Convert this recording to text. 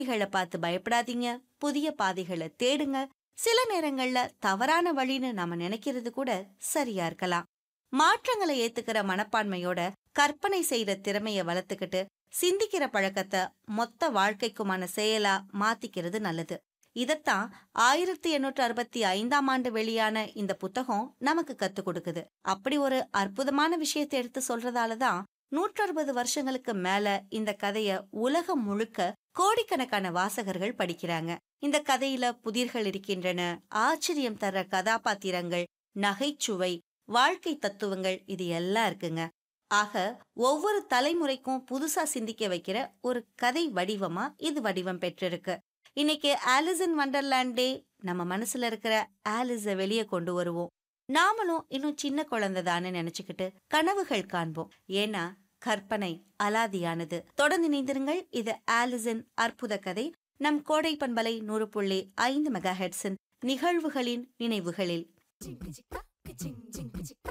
பாதைகளை பார்த்து பயப்படாதீங்க புதிய பாதைகளை தேடுங்க சில நேரங்கள்ல தவறான வழின்னு நாம நினைக்கிறது கூட சரியா இருக்கலாம் மாற்றங்களை ஏத்துக்கிற மனப்பான்மையோட கற்பனை செய்யற திறமைய வளர்த்துக்கிட்டு சிந்திக்கிற பழக்கத்தை மொத்த வாழ்க்கைக்குமான செயலா மாத்திக்கிறது நல்லது இதத்தான் ஆயிரத்தி எண்ணூற்று அறுபத்தி ஐந்தாம் ஆண்டு வெளியான இந்த புத்தகம் நமக்கு கத்துக் கொடுக்குது அப்படி ஒரு அற்புதமான விஷயத்தை எடுத்து சொல்றதால தான் நூற்றறுபது வருஷங்களுக்கு மேல இந்த கதைய உலகம் முழுக்க கோடிக்கணக்கான வாசகர்கள் படிக்கிறாங்க இந்த கதையில புதிர்கள் இருக்கின்றன ஆச்சரியம் தர்ற கதாபாத்திரங்கள் நகைச்சுவை வாழ்க்கை தத்துவங்கள் இது எல்லாம் இருக்குங்க ஆக ஒவ்வொரு தலைமுறைக்கும் புதுசா சிந்திக்க வைக்கிற ஒரு கதை வடிவமா இது வடிவம் பெற்றிருக்கு இன்னைக்கு ஆலிஸ் இன் வண்டர்லேண்ட் டே நம்ம மனசுல இருக்கிற ஆலிஸ வெளியே கொண்டு வருவோம் நாமளும் இன்னும் சின்ன குழந்தை தானே நினைச்சுக்கிட்டு கனவுகள் காண்போம் ஏன்னா கற்பனை அலாதியானது தொடர்ந்து இணைந்திருங்கள் இது ஆலிஸின் அற்புத கதை நம் கோடை பண்பலை நூறு புள்ளி ஐந்து மெகா ஹெட்ஸின் நிகழ்வுகளின் நினைவுகளில் Ching ching ching ching ching